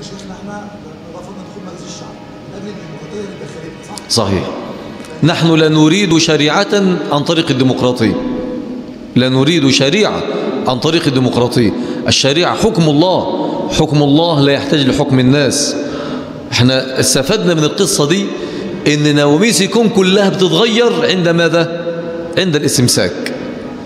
يا شيخنا احنا رفضنا دخول مجلس الشعب من اجل الديمقراطيه اللي دخلتنا صح؟ صحيح نحن لا نريد شريعة عن طريق الديمقراطية لا نريد شريعة عن طريق الديمقراطية الشريعة حكم الله حكم الله لا يحتاج لحكم الناس احنا استفدنا من القصة دي ان نواميس الكون كلها بتتغير عند ماذا عند الاستمساك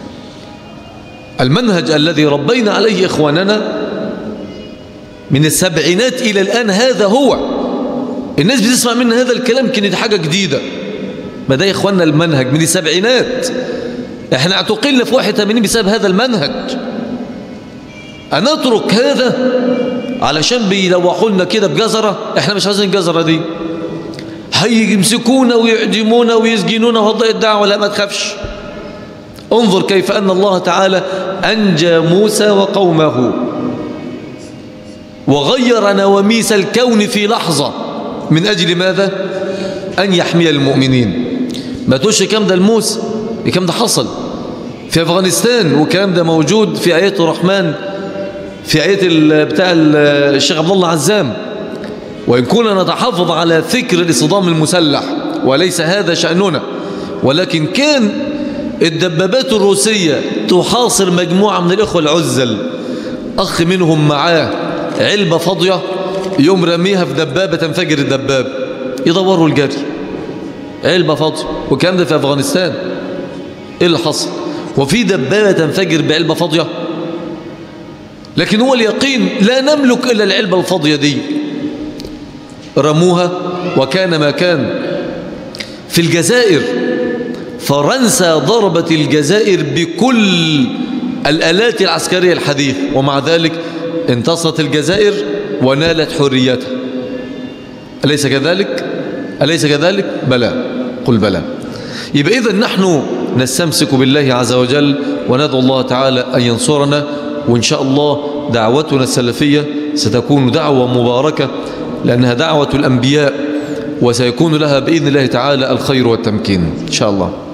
المنهج الذي ربينا عليه إخواننا من السبعينات إلى الآن هذا هو الناس بتسمع منا هذا الكلام كانت حاجة جديدة ما ده يا إخواننا المنهج من السبعينات احنا اعتقلنا في 81 بسبب هذا المنهج أنترك هذا علشان بيلوحوا لنا كده بجزرة احنا مش عايزين الجزرة دي هيمسكونا ويعدمونا ويسجنونا وهضاء الدعوة لا ما تخافش انظر كيف أن الله تعالى أنجى موسى وقومه وغير نواميس الكون في لحظة من أجل ماذا؟ أن يحمي المؤمنين ما تقولش كم ده الموسى كم ده حصل في أفغانستان وكلام ده موجود في آيات الرحمن في آيات بتاع الشيخ عبد الله عزام وإن كنا نتحفظ على فكر الاصطدام المسلح وليس هذا شأننا ولكن كان الدبابات الروسية تحاصر مجموعة من الإخوة العزل أخ منهم معاه علبة فاضية يوم رميها في دبابة تنفجر الدباب يدوروا الجري علبة فاضية وكان ده في أفغانستان إيه اللي حصل وفي دبابة تنفجر بعلبة فاضية لكن هو اليقين لا نملك إلا العلبة الفاضية دي رموها وكان ما كان في الجزائر فرنسا ضربت الجزائر بكل الآلات العسكرية الحديثة ومع ذلك انتصرت الجزائر ونالت حريتها أليس كذلك؟ أليس كذلك؟ بلى قل بلى يبقى إذا نحن نستمسك بالله عز وجل وندعو الله تعالى أن ينصرنا وإن شاء الله دعوتنا السلفية ستكون دعوة مباركة لأنها دعوة الأنبياء وسيكون لها بإذن الله تعالى الخير والتمكين إن شاء الله